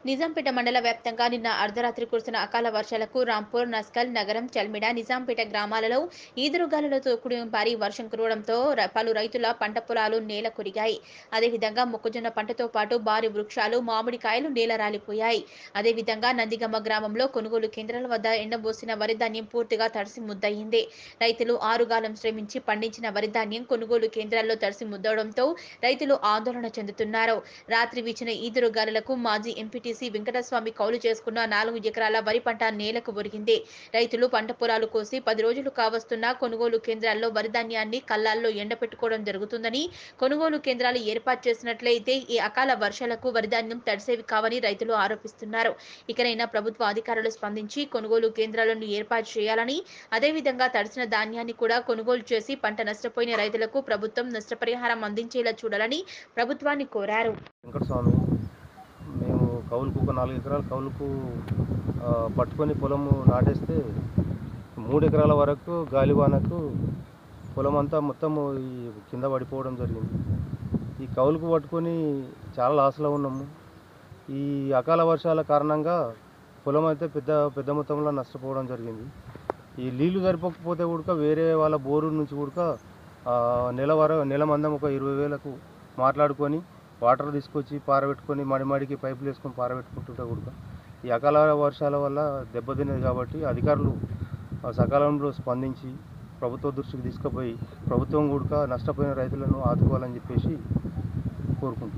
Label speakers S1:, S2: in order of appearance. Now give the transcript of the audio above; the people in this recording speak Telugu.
S1: నిజాంపేట మండల వ్యాప్తంగా నిన్న అర్ధరాత్రి కురిసిన అకాల వర్షాలకు రాంపూర్ నస్కల్ నగరం చల్మిడ నిజాంపేట గ్రామాలలో ఈదురుగాలులతో కూడిన భారీ వర్షం కురవడంతో ర- పలు రైతుల పంట పొలాలు నేల కొరిగాయి అదేవిధంగా మొక్కజొన్న పంటతో పాటు భారీ వృక్షాలు మామిడికాయలు నేల రాలిపోయాయి అదేవిధంగా నందిగమ్మ గ్రామంలో కొనుగోలు కేంద్రాల వద్ద ఎండబోసిన వరి ధాన్యం పూర్తిగా తడిసి ముద్దయింది రైతులు ఆరుగాలం శ్రమించి పండించిన వరి ధాన్యం కొనుగోలు కేంద్రాల్లో తడిసి ముద్దవడంతో రైతులు ఆందోళన చెందుతున్నారు రాత్రి వీచిన ఈదురు గాలులకు మాజీ ఎంపీటీసీ వెంకటస్వామి కౌలు చేసుకున్న నాలుగు ఎకరాల వరి పంట నేలకు ఒరిగింది రైతులు పంట పొలాలు కోసి పది రోజులు కావస్తున్నా కొనుగోలు కేంద్రాల్లో వరి ధాన్యాన్ని కళ్ళాల్లో ఎండపెట్టుకోవడం జరుగుతుందని కొనుగోలు కేంద్రాలు ఏర్పాటు చేసినట్లయితే ఈ అకాల వర్షాలకు వరి ధాన్యం తడిసేవి కావని రైతులు ఆరోపిస్తున్నారు ఇకనైనా ప్రభుత్వ అధికారులు స్పందించి కొనుగోలు కేంద్రాలను ఏర్పాటు చేయాలని అదేవిధంగా తడిసిన ధాన్యాన్ని కూడా కొనుగోలు చేసి పంట నష్టపోయిన రైతులకు ప్రభుత్వం నష్టపరిహారం అందించేలా చూడాలని ప్రభుత్వాన్ని కోరారు
S2: వెంకటస్వామి మేము కౌలుకు ఒక నాలుగు ఎకరాల కౌలుకు ఆ, పట్టుకొని పొలము నాటేస్తే మూడు ఎకరాల వరకు గాలివానకు పొలం అంతా మొత్తము ఈ కింద పడిపోవడం జరిగింది ఈ కౌలుకు పట్టుకొని చాలా లాస్లో ఉన్నాము ఈ అకాల వర్షాల కారణంగా పొలం అయితే పెద్ద పెద్ద మొత్తంలో నష్టపోవడం జరిగింది ఈ నీళ్లు సరిపోకపోతే కూడా వేరే వాళ్ళ బోరు నుంచి కూడా నెల వర నెల మందం ఒక ఇరవై వేలకు మాట్లాడుకొని వాటర్ తీసుకొచ్చి పారబెట్టుకొని మడిమడికి పైపులు వేసుకొని పారబెట్టుకుంటుంటే కూడా ఈ అకాల వర్షాల వల్ల దెబ్బతిన్నది కాబట్టి అధికారులు ఆ, సకాలంలో స్పందించి ప్రభుత్వ దృష్టికి తీసుకుపోయి ప్రభుత్వం కూడా నష్టపోయిన రైతులను ఆదుకోవాలని చెప్పేసి కోరుకుంటున్నాను